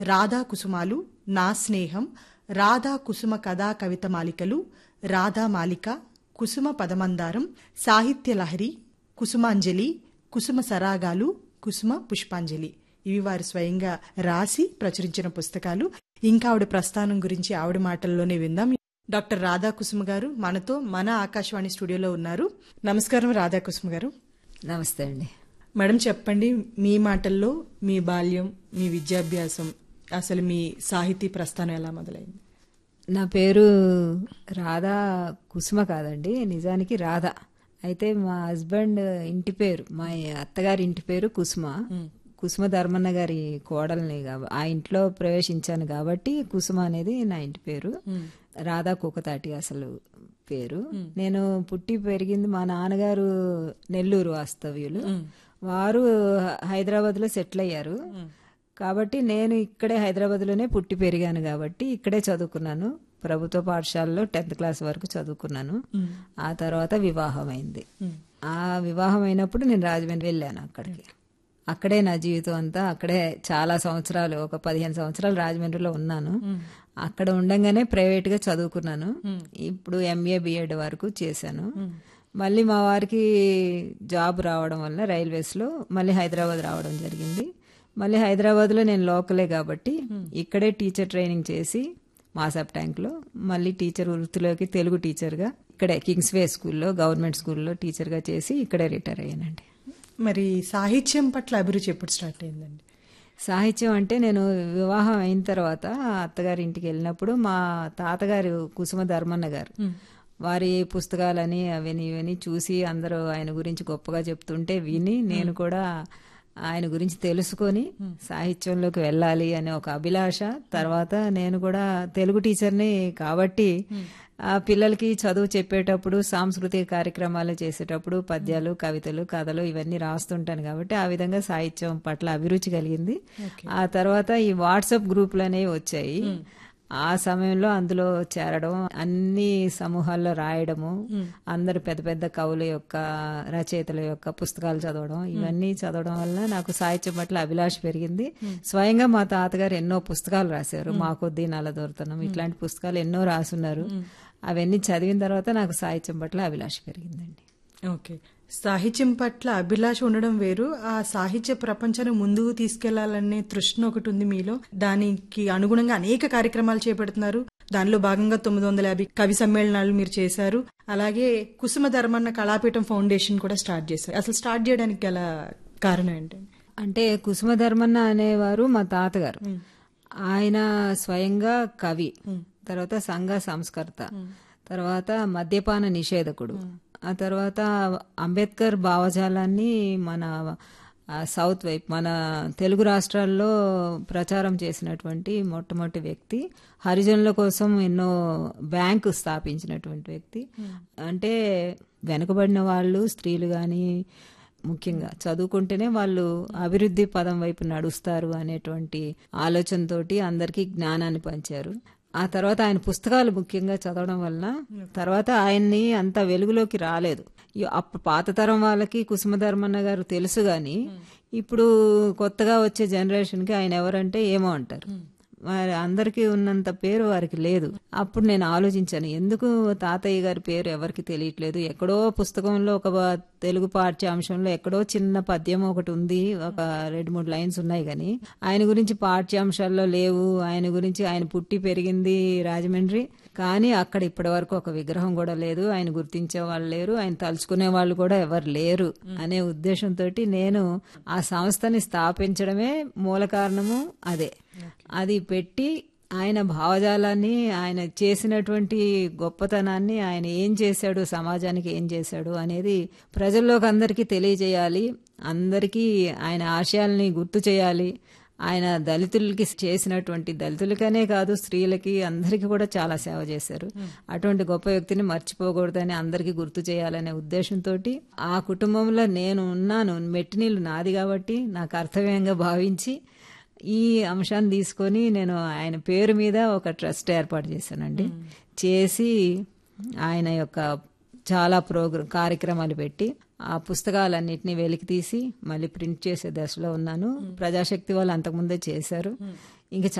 రాధా కుసుమాలు నా స్నేహం రాధా కుసుమ కథా కవిత మాలికలు రాధా మాలిక కుసుమ పదమందారం సాహిత్య లహరి కుసుమాంజలి కుసుమ సరాగాలు కుసుమ పుష్పాంజలి ఇవి వారు స్వయంగా రాసి ప్రచురించిన పుస్తకాలు ఇంకా ఆవిడ ప్రస్థానం గురించి ఆవిడ మాటల్లోనే విందాం డాక్టర్ రాధా కుసుమ గారు మనతో మన ఆకాశవాణి స్టూడియోలో ఉన్నారు నమస్కారం రాధా కుసుమ గారు నమస్తే అండి మేడం చెప్పండి మీ మాటల్లో మీ బాల్యం మీ విద్యాభ్యాసం అసలు మీ సాహితీ ప్రస్థానం ఎలా మొదలైంది నా పేరు రాధా కుసుమ కాదండి నిజానికి రాధా అయితే మా హస్బెండ్ ఇంటి పేరు మా అత్తగారి ఇంటి పేరు కుసుమ కుసుమ ధర్మన్న గారి కోడల్ని కాబ- ఆ ఇంట్లో ప్రవేశించాను కాబట్టి కుసుమ అనేది నా ఇంటి పేరు రాధా కుకతాటి అసలు పేరు నేను పుట్టి పెరిగింది మా నాన్నగారు నెల్లూరు వాస్తవ్యులు వారు హైదరాబాద్ లో సెటిల్ అయ్యారు కాబట్టి నేను ఇక్కడే హైదరాబాద్లోనే పుట్టి పెరిగాను కాబట్టి ఇక్కడే చదువుకున్నాను ప్రభుత్వ పాఠశాలలో టెన్త్ క్లాస్ వరకు చదువుకున్నాను ఆ తర్వాత వివాహం అయింది ఆ వివాహం అయినప్పుడు నేను రాజమండ్రి వెళ్ళాను అక్కడికి అక్కడే నా జీవితం అంతా అక్కడే చాలా సంవత్సరాలు ఒక పదిహేను సంవత్సరాలు రాజమండ్రిలో ఉన్నాను అక్కడ ఉండంగానే ప్రైవేట్ గా చదువుకున్నాను ఇప్పుడు ఎంఏ బిఎడ్ వరకు చేశాను మళ్ళీ మా వారికి జాబ్ రావడం వల్ల రైల్వేస్ లో మళ్ళీ హైదరాబాద్ రావడం జరిగింది మళ్ళీ హైదరాబాద్ లో నేను లోకలే కాబట్టి ఇక్కడే టీచర్ ట్రైనింగ్ చేసి మాసాప్ ట్యాంక్ లో మళ్ళీ టీచర్ వృత్తిలోకి తెలుగు టీచర్ గా ఇక్కడే కింగ్స్ వే స్కూల్లో గవర్నమెంట్ స్కూల్లో టీచర్ గా చేసి ఇక్కడే రిటైర్ అయ్యానండి మరి సాహిత్యం పట్ల అభిరుచి ఎప్పుడు స్టార్ట్ అయిందండి సాహిత్యం అంటే నేను వివాహం అయిన తర్వాత అత్తగారి ఇంటికి వెళ్ళినప్పుడు మా తాతగారు కుసుమ ధర్మన్న గారు వారి పుస్తకాలని అవని ఇవని చూసి అందరూ ఆయన గురించి గొప్పగా చెప్తుంటే విని నేను కూడా ఆయన గురించి తెలుసుకొని సాహిత్యంలోకి వెళ్ళాలి అనే ఒక అభిలాష తర్వాత నేను కూడా తెలుగు టీచర్ని కాబట్టి ఆ పిల్లలకి చదువు చెప్పేటప్పుడు సాంస్కృతిక కార్యక్రమాలు చేసేటప్పుడు పద్యాలు కవితలు కథలు ఇవన్నీ రాస్తుంటాను కాబట్టి ఆ విధంగా సాహిత్యం పట్ల అభిరుచి కలిగింది ఆ తర్వాత ఈ వాట్సాప్ గ్రూపులు అనేవి వచ్చాయి ఆ సమయంలో అందులో చేరడం అన్ని సమూహాల్లో రాయడము అందరు పెద్ద పెద్ద కవుల యొక్క రచయితల యొక్క పుస్తకాలు చదవడం ఇవన్నీ చదవడం వల్ల నాకు సాహిత్యం పట్ల అభిలాష పెరిగింది స్వయంగా మా తాతగారు ఎన్నో పుస్తకాలు రాశారు మా కొద్దీ నల్లదొరతనం ఇట్లాంటి పుస్తకాలు ఎన్నో రాసున్నారు అవన్నీ చదివిన తర్వాత నాకు సాహిత్యం పట్ల అభిలాష పెరిగిందండి ఓకే సాహిత్యం పట్ల అభిలాష ఉండడం వేరు ఆ సాహిత్య ప్రపంచాన్ని ముందుకు తీసుకెళ్లాలనే తృష్ణ ఒకటి ఉంది మీలో దానికి అనుగుణంగా అనేక కార్యక్రమాలు చేపడుతున్నారు దానిలో భాగంగా తొమ్మిది వందల యాభై కవి సమ్మేళనాలు మీరు చేశారు అలాగే కుసుమ ధర్మన్న కళాపీఠం ఫౌండేషన్ కూడా స్టార్ట్ చేశారు అసలు స్టార్ట్ చేయడానికి గల కారణం ఏంటండి అంటే కుసుమ ధర్మన్న అనేవారు మా తాతగారు ఆయన స్వయంగా కవి తర్వాత సంఘ సంస్కర్త తర్వాత మద్యపాన నిషేధకుడు ఆ తర్వాత అంబేద్కర్ భావజాలాన్ని మన ఆ, సౌత్ వైపు మన తెలుగు రాష్ట్రాల్లో ప్రచారం చేసినటువంటి మొట్టమొదటి వ్యక్తి హరిజనుల కోసం ఎన్నో బ్యాంకు స్థాపించినటువంటి వ్యక్తి అంటే వెనుకబడిన వాళ్ళు స్త్రీలు కానీ ముఖ్యంగా చదువుకుంటేనే వాళ్ళు అభివృద్ధి పదం వైపు నడుస్తారు అనేటువంటి ఆలోచనతోటి అందరికీ జ్ఞానాన్ని పంచారు ఆ తర్వాత ఆయన పుస్తకాలు ముఖ్యంగా చదవడం వలన తర్వాత ఆయన్ని అంత వెలుగులోకి రాలేదు ఈ అప్పుడు పాత తరం వాళ్ళకి కుసుమధర్మన్న గారు తెలుసు గాని ఇప్పుడు కొత్తగా వచ్చే జనరేషన్ కి ఆయన ఎవరంటే ఏమో అంటారు వారి అందరికీ ఉన్నంత పేరు వారికి లేదు అప్పుడు నేను ఆలోచించాను ఎందుకు తాతయ్య గారి పేరు ఎవరికి తెలియట్లేదు ఎక్కడో పుస్తకంలో ఒక బ- తెలుగు పాఠ్యాంశంలో ఎక్కడో చిన్న పద్యం ఒకటి ఉంది ఒక రెండు మూడు లైన్స్ ఉన్నాయి కానీ ఆయన గురించి పాఠ్యాంశాల్లో లేవు ఆయన గురించి ఆయన పుట్టి పెరిగింది రాజమండ్రి కానీ అక్కడ ఇప్పటి వరకు ఒక విగ్రహం కూడా లేదు ఆయన గుర్తించే వాళ్ళు లేరు ఆయన తలుచుకునే వాళ్ళు కూడా ఎవరు లేరు అనే ఉద్దేశంతో నేను ఆ సంస్థని స్థాపించడమే మూల కారణము అదే అది పెట్టి ఆయన భావజాలాన్ని ఆయన చేసినటువంటి గొప్పతనాన్ని ఆయన ఏం చేశాడు సమాజానికి ఏం చేశాడు అనేది ప్రజల్లోకి అందరికీ తెలియజేయాలి అందరికీ ఆయన ఆశయాల్ని గుర్తు చేయాలి ఆయన దళితులకి చేసినటువంటి దళితులకనే కాదు స్త్రీలకి అందరికీ కూడా చాలా సేవ చేశారు అటువంటి గొప్ప వ్యక్తిని మర్చిపోకూడదని అందరికీ గుర్తు చేయాలనే ఉద్దేశంతో ఆ కుటుంబంలో నేను ఉన్నాను మెట్టినీళ్ళు నాది కాబట్టి నా కర్తవ్యంగా భావించి ఈ అంశాన్ని తీసుకొని నేను ఆయన పేరు మీద ఒక ట్రస్ట్ ఏర్పాటు చేశానండి చేసి ఆయన యొక్క చాలా ప్రోగ్రామ్ కార్యక్రమాలు పెట్టి ఆ పుస్తకాలన్నింటినీ వెలికి తీసి మళ్ళీ ప్రింట్ చేసే దశలో ఉన్నాను ప్రజాశక్తి వాళ్ళు అంతకుముందే చేశారు ఇంకా